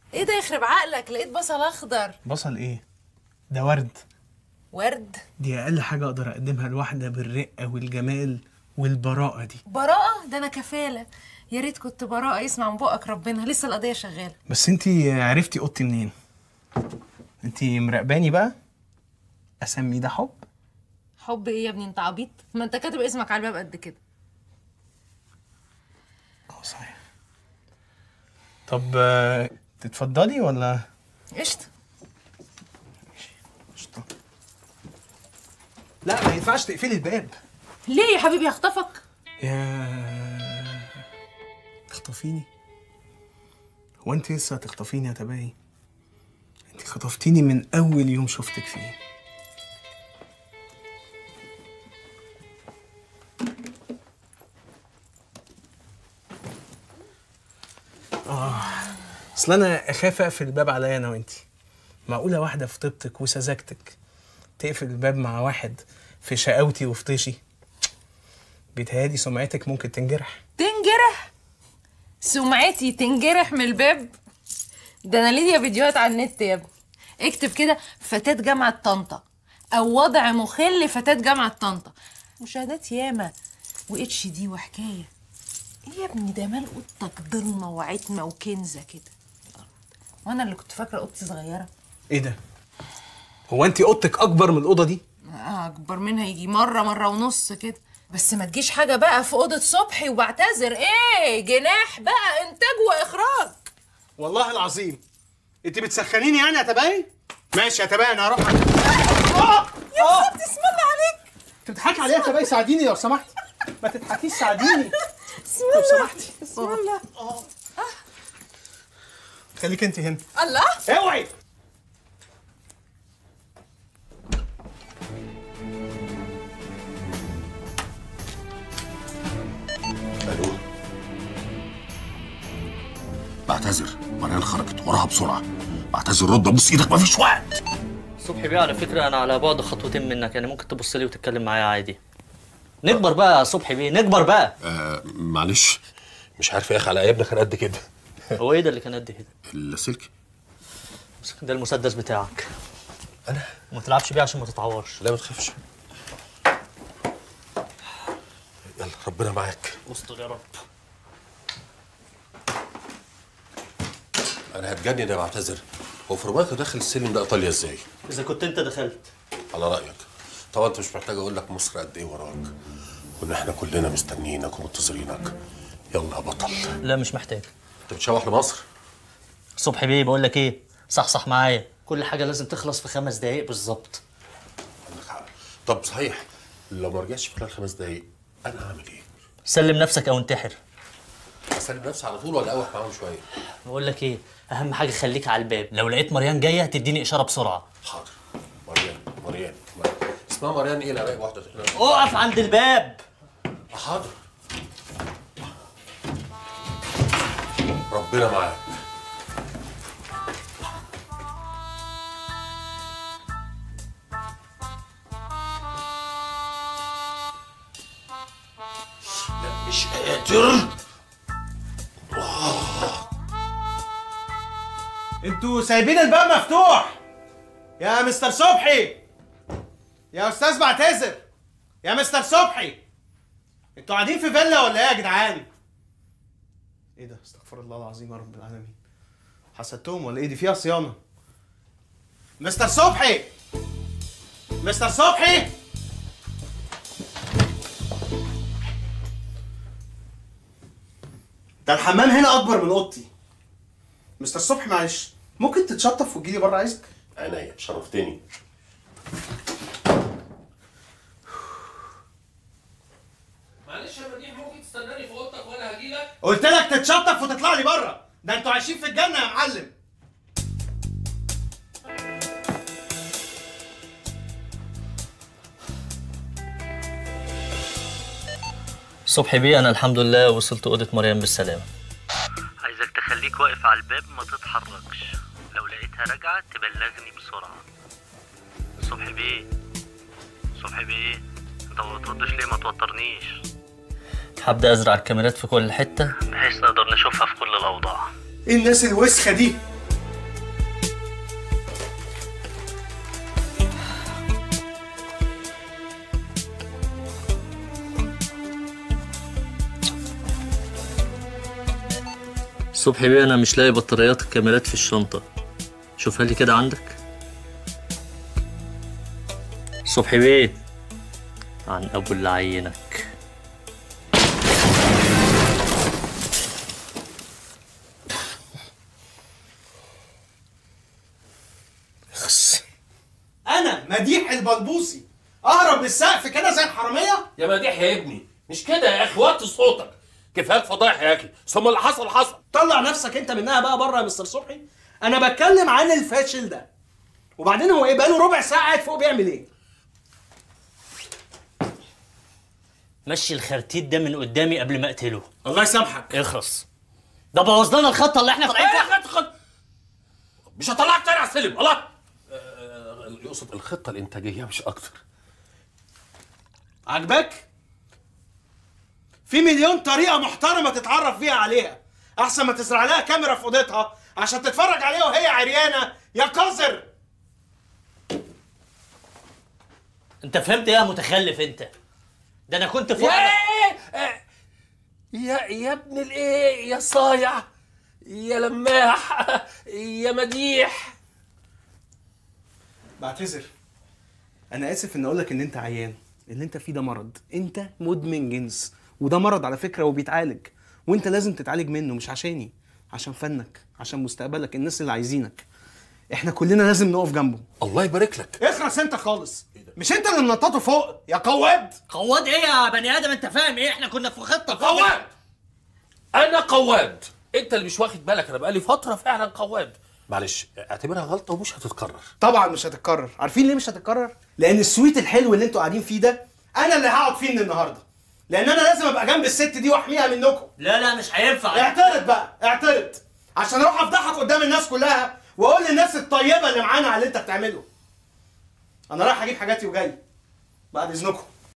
ايه ده يخرب عقلك لقيت بصل اخضر بصل ايه ده ورد ورد دي اقل حاجه اقدر اقدمها لواحده بالرقه والجمال والبراءه دي براءة ده انا كفالة يا ريت كنت براءة يسمع من بقك ربنا لسه القضية شغالة بس انتي عرفتي اوضتي منين انتي مراقباني بقى اسمي ده حب حب ايه يا ابني انت عبيط ما انت كاتب اسمك على الباب قد كده اه صحيح طب آه، تتفضلي ولا قشطة قشطة. لا ما ينفعش تقفلي الباب ليه يا حبيبي هخطفك يا تخطفيني هو انت لسه هتخطفيني يا تباهي انت خطفتيني من اول يوم شفتك فيه اه اصل انا اخاف اقفل الباب عليا انا وانتي معقوله واحده في طيبتك وسذاجتك تقفل الباب مع واحد في شقاوتي وفي طيشي بيتهيألي سمعتك ممكن تنجرح تنجرح سمعتي تنجرح من الباب ده انا ليا فيديوهات على النت يا ابني اكتب كده فتاة جامعة طنطا او وضع مخل فتاة جامعة طنطا مشاهدات ياما واتش دي وحكاية ايه يا ابني ده مال اوضتك ضلمة وعتمة وكنزة كده وانا اللي كنت فاكرة اوضتي صغيرة ايه ده هو انت اوضتك اكبر من الاوضه دي آه، اكبر منها يجي مرة مرة ونص كده بس ما تجيش حاجة بقى في أوضة صبحي وبعتذر ايه جناح بقى انتاج واخراج والله العظيم انت بتسخنيني يعني يا تباهي ماشي يا تباهي انا هروح اه يا ستي اسم الله عليك انت بتضحكي عليا يا تباهي ساعديني لو سمحتي ما تضحكيش ساعديني بسم لو الله سمحتي بسم الله خليك انت هنا الله اوعي الو بعتذر مريان خرجت وراها بسرعه بعتذر رد ابوس ايدك مفيش وقت صبحي بيه على فكرة أنا على بعد خطوتين منك يعني ممكن تبص لي وتتكلم معايا عادي نكبر بقى يا صبحي بيه نكبر بقى آه معلش مش عارف يا اخي على ايامنا كان قد كده هو إيه ده اللي كان قد كده؟ السلك ده المسدس بتاعك أنا وما تلعبش بيه عشان ما تتعورش لا ما تخافش يلا ربنا معاك استر يا رب انا هتجنن يا بعتذر هو فرماكو داخل السلم ده ايطاليا ازاي إذا كنت أنت دخلت على رايك طبعا انت مش محتاج اقول لك مصر قد ايه وراك وان احنا كلنا مستنيينك ومنتظرينك يلا يا بطل لا مش محتاج انت بتشوح لمصر صبحي بيه بقول لك إيه صحصح معايا كل حاجة لازم تخلص في خمس دقايق بالظبط عندك حق طب صحيح لو ما رجعش في خلال خمس دقايق انا هعمل ايه؟ سلم نفسك أو انتحر اسلم نفسي على طول ولا اقوح معاهم شويه؟ بقول لك إيه أهم حاجة خليك على الباب لو لقيت مريان جاية تديني إشارة بسرعة حاضر مريان مريان اسمها مريان ايه لا باقي واحده تقول اقف عند الباب حاضر ربنا معاك لا مش قادر انتوا سايبين الباب مفتوح يا مستر صبحي يا استاذ بعتذر يا مستر صبحي انتوا قاعدين في فيلا ولا ايه يا جدعان ايه ده استغفر الله العظيم يا رب العالمين حسدتهم ولا ايه دي فيها صيانه مستر صبحي مستر صبحي ده الحمام هنا اكبر من اوضتي مستر صبحي معلش ممكن تتشطف وتجيلي بره عايزك عينيا شرفتني معلش يا مديح ممكن تستناني في اوضتك وانا هجيلك قلت لك تتشطف وتطلع لي بره ده انتوا عايشين في الجنه يا معلم صبحي بيه انا الحمد لله وصلت اوضه مريم بالسلامه عايزك تخليك واقف على الباب ما تتحركش لو لقيتها راجعه تبلغني بسرعه صبحي بيه صبحي بيه انت ما بتردش ليه ما توترنيش هبدا ازرع الكاميرات في كل حته بحيث نقدر نشوفها في كل الاوضاع ايه الناس الوسخه دي صبحي بيه انا مش لاقي بطاريات الكاميرات في الشنطه شوفها لي كده عندك صبحي بيه عن ابو اللي عينك انا مديح البلبوسي اهرب من السقف كده زي الحراميه يا مديح يا ابني مش كده يا اخي وطي صوتك كفاية فضايح يا اخي ثم اللي حصل حصل طلع نفسك انت منها بقى بره يا مستر صبحي انا بتكلم عن الفاشل ده وبعدين هو ايه بقاله ربع ساعه قاعد فوق بيعمل ايه مشي الخرتيت ده من قدامي قبل ما اقتله الله يسامحك اخرس ده بوظ لنا الخطه اللي احنا طالعين ايه فيها خد خد مش هطلعك تاني على السلم الله آه، يقصد الخطة الإنتاجية مش أكتر عجبك في مليون طريقه محترمه تتعرف فيها عليها احسن ما تزرع لها كاميرا في اوضتها عشان تتفرج عليها وهي عريانه يا قذر انت فهمت ايه يا متخلف انت ده انا كنت فوق يا آه، يا يا ابن الايه يا صايع يا لماح يا مديح بعتذر انا اسف ان اقول لك ان انت عيان اللي انت فيه ده مرض انت مدمن جنس وده مرض على فكره وبيتعالج وانت لازم تتعالج منه مش عشاني عشان فنك عشان مستقبلك الناس اللي عايزينك احنا كلنا لازم نقف جنبه الله يبارك لك اخرس انت خالص مش انت اللي منططه فوق يا قواد قواد ايه يا بني ادم انت فاهم ايه احنا كنا في خطه قواد انا قواد انت اللي مش واخد بالك انا بقالي فتره فعلا قواد معلش اعتبرها غلطه ومش هتتكرر طبعا مش هتتكرر عارفين ليه مش هتتكرر لان السويت الحلو اللي انتوا قاعدين فيه ده انا اللي هقعد فيه من النهارده لان انا لازم ابقى جنب الست دي واحميها منكم لا لا مش هينفع اعترض بقى اعترض عشان اروح افضحك قدام الناس كلها واقول للناس الطيبه اللي معانا على اللي انت بتعمله انا رايح اجيب حاجاتي وجاي بعد اذنكم